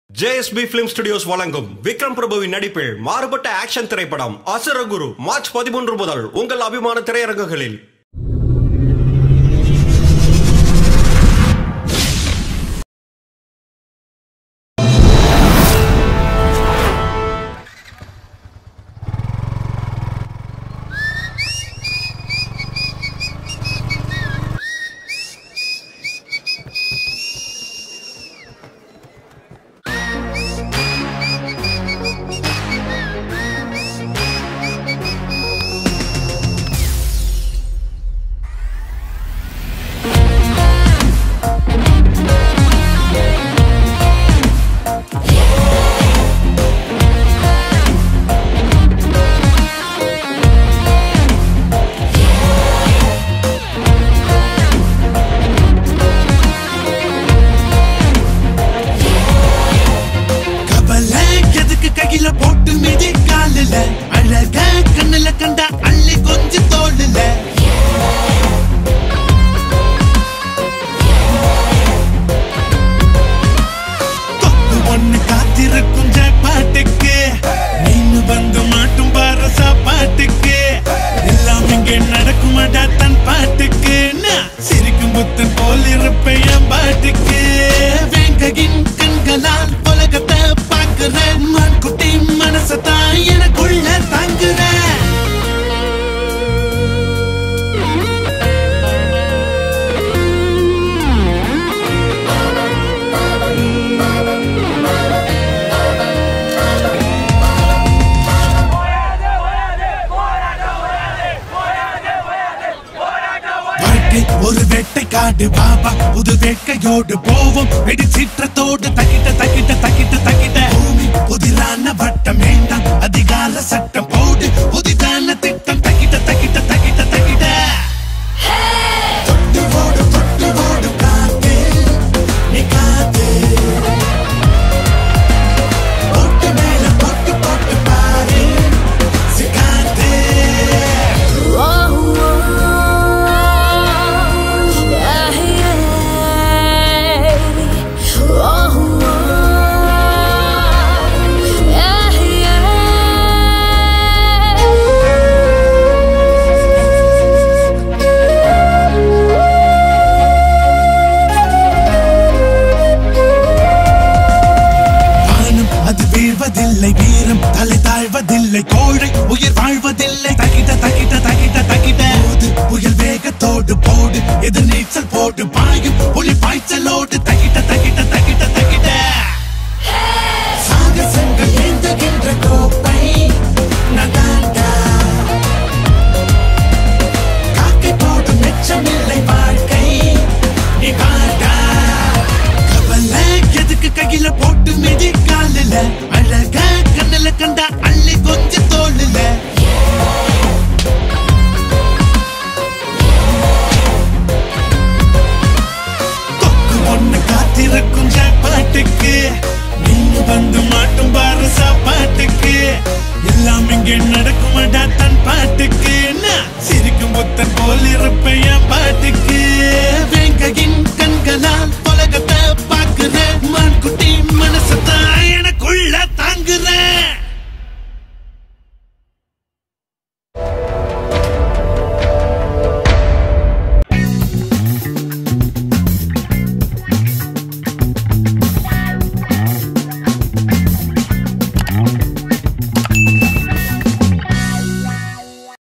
JSP film studios வழங்கும் விக்ரம் பிரபுவின் நடிப்பில் மாறுபட்ட ஆக்ஷன் திரைப்படம் அசுரகுரு மார்ச் பதிமூன்று முதல் உங்கள் அபிமான திரையரங்குகளில் கவலை எதுக்கு கையில போட்டு மிதி காலில அழக கண்ணுல கண்டா அள்ளி கொஞ்சம் தோளுல தொப்பு ஒண்ணு காத்திருக்கும் பாட்டுக்கு நீனு வந்து மாட்டும் பாரு சாப்பாட்டுக்கு எல்லாம் இங்கே நடக்குமாடா தன் பாட்டுக்கு நான் சிரிக்கும் புத்தன் போல் இருப்பேன் என் பாட்டுக்கு வேங்கையின் கண்களால் உலகத்தை பார்க்கிறேன் மான் குட்டி மனசத்தான் எனக்குள்ள தாங்குறேன் வாழ்க்கை ஒரு வேட்டை காடு பாபா புது வேட்கையோடு போவோம் வெடி சீற்றத்தோடு தக்கிட்ட தக்கிட்ட தக்கிட்ட தக்கிட்ட பூமி புதிரான வட்டம் வேண்டாம் அதிகார சட்டம் போடு புதிதான திட்டம் தக்கிட்ட தக்கிட்ட தக்கிட்ட தக்கிட்ட தொட்டு ஓடு தொட்டு ஓடு காத்து நீ காத்து போட்டு மேல போட்டு போட்டு பாரு சிக்காத்து வானம் அது வீழ்வதில்லை வீரம் தலை தாழ்வதில்லை கோழை உயிர் வாழ்வதில்லை தகிட்ட தகிட்ட தகிட்ட தகிட்ட போது புயல் வேகத்தோடு போடு எதிர் நீச்சல் போடு பாயும் புலி பாய்ச்சலோடு தகிட்ட தகிட்ட தகிட்ட தகிட்ட சாகசங்கள் ஏந்துகின்ற கோப்பை நதாண்டா காக்கை போடும் மெச்சமில்லை வாழ்க்கை நீ வாடா கவலை எதுக்கு கையில போட்டு மிதி காலில அழக கண்ணுல கண்டா அள்ளி கொஞ்சம் தோளுல கொக்கு ஒண்ணு காத்திருக்கும் பாட்டுக்கு நீங்க வந்து மாட்டும் பாரு சாப்பாட்டுக்கு எல்லாம் இங்கே நடக்கும்